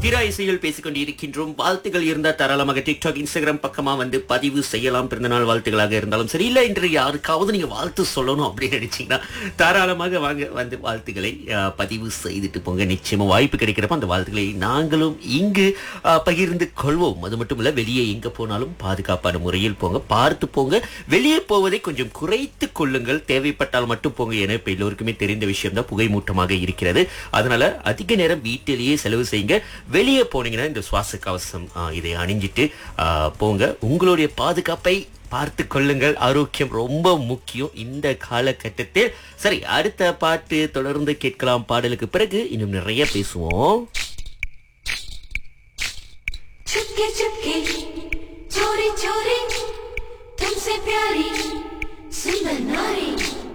திரா இசையில் பேசிக் கொண்டிருக்கின்றோம் வாழ்த்துகள் இருந்தால் தாராளமாக டிக்டாக் இன்ஸ்டாகிராம் பக்கமா வந்து பதிவு செய்யலாம் பிறந்தநாள் வாழ்த்துக்களாக இருந்தாலும் சரி இல்லை இன்று யாருக்காவது நீங்க வாழ்த்து சொல்லணும் அப்படின்னு நினைச்சீங்கன்னா தாராளமாக வாங்க வந்து வாழ்த்துக்களை அஹ், பதிவு செய்துட்டு போங்க நிச்சயமா வாய்ப்பு கிடைக்கிறப்ப அந்த வாழ்த்துக்களை நாங்களும் இங்கு அஹ், பகிர்ந்து கொள்வோம் அது மட்டும் இல்ல வெளியே எங்க போனாலும் பாதுகாப்பான முறையில் போங்க பார்த்து போங்க வெளியே போவதை கொஞ்சம் குறைத்து கொள்ளுங்கள் தேவைப்பட்டால் மட்டும் போங்க என இப்ப எல்லோருக்குமே தெரிந்த விஷயம் தான் புகை மூட்டமாக இருக்கிறது அதனால அதிக நேரம் வீட்டிலேயே செலவு செய்யுங்க வெளியே போனீங்கன்னா இந்த சுவாச கவசம் ஆ, இதை அணிஞ்சிட்டு ஆ, போங்க உங்களுடைய பாதுகாப்பை பார்த்து கொள்ளுங்கள் ஆரோக்கியம் ரொம்ப முக்கியம் இந்த காலகட்டத்தில் சரி அடுத்த பாட்டு தொடர்ந்து கேட்கலாம் பாடலுக்கு பிறகு இன்னும் நிறைய பேசுவோம் चुपके चुपके चोरी चोरी तुमसे प्यारी सुंदर नारी